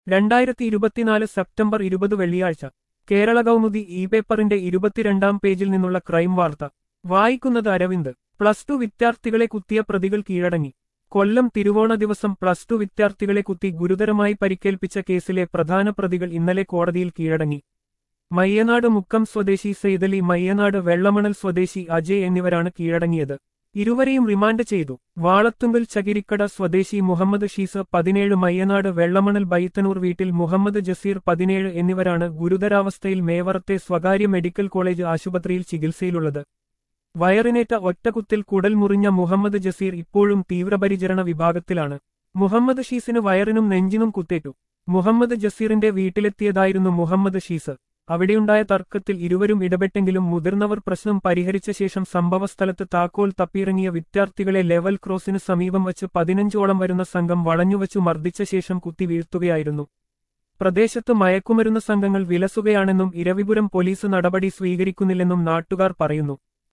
രണ്ടായിരത്തി ഇരുപത്തിനാല് സെപ്റ്റംബർ ഇരുപത് വെള്ളിയാഴ്ച കേരള കൗമുദി ഇ പേപ്പറിന്റെ ഇരുപത്തിരണ്ടാം പേജിൽ നിന്നുള്ള ക്രൈം വാർത്ത വായിക്കുന്നത് അരവിന്ദ് പ്ലസ് ടു വിദ്യാർത്ഥികളെ കുത്തിയ പ്രതികൾ കീഴടങ്ങി കൊല്ലം തിരുവോണ ദിവസം പ്ലസ് ടു വിദ്യാർത്ഥികളെ കുത്തി ഗുരുതരമായി പരിക്കേൽപ്പിച്ച കേസിലെ പ്രധാന പ്രതികൾ ഇന്നലെ കോടതിയിൽ കീഴടങ്ങി മയ്യനാട് മുക്കം സ്വദേശി സെയ്തലി മയ്യനാട് വെള്ളമണൽ സ്വദേശി അജയ് എന്നിവരാണ് കീഴടങ്ങിയത് ഇരുവരെയും റിമാൻഡ് ചെയ്തു വാളത്തുങ്കൽ ചകിരിക്കട സ്വദേശി മുഹമ്മദ് ഷീസ് പതിനേഴ് മയ്യനാട് വെള്ളമണൽ ബൈത്തനൂർ വീട്ടിൽ മുഹമ്മദ് ജസീർ പതിനേഴ് എന്നിവരാണ് ഗുരുതരാവസ്ഥയിൽ മേവറത്തെ സ്വകാര്യ മെഡിക്കൽ കോളേജ് ആശുപത്രിയിൽ ചികിത്സയിലുള്ളത് വയറിനേറ്റ ഒറ്റകുത്തിൽ കുടൽ മുറിഞ്ഞ മുഹമ്മദ് ജസീർ ഇപ്പോഴും തീവ്രപരിചരണ വിഭാഗത്തിലാണ് മുഹമ്മദ് ഷീസിന് വയറിനും നെഞ്ചിനും കുത്തേറ്റു മുഹമ്മദ് ജസീറിന്റെ വീട്ടിലെത്തിയതായിരുന്നു മുഹമ്മദ് ഷീസ് അവിടെയുണ്ടായ തർക്കത്തിൽ ഇരുവരും ഇടപെട്ടെങ്കിലും മുതിർന്നവർ പ്രശ്നം പരിഹരിച്ച ശേഷം സംഭവസ്ഥലത്ത് താക്കോൽ തപ്പിയിറങ്ങിയ വിദ്യാർത്ഥികളെ ലെവൽ ക്രോസിന് സമീപം വച്ച് പതിനഞ്ചോളം വരുന്ന സംഘം വളഞ്ഞുവച്ചു മർദ്ദിച്ച ശേഷം കുത്തി വീഴ്ത്തുകയായിരുന്നു പ്രദേശത്ത് മയക്കുമരുന്ന് സംഘങ്ങൾ വിലസുകയാണെന്നും ഇരവിപുരം പോലീസ് നടപടി സ്വീകരിക്കുന്നില്ലെന്നും നാട്ടുകാർ പറയുന്നു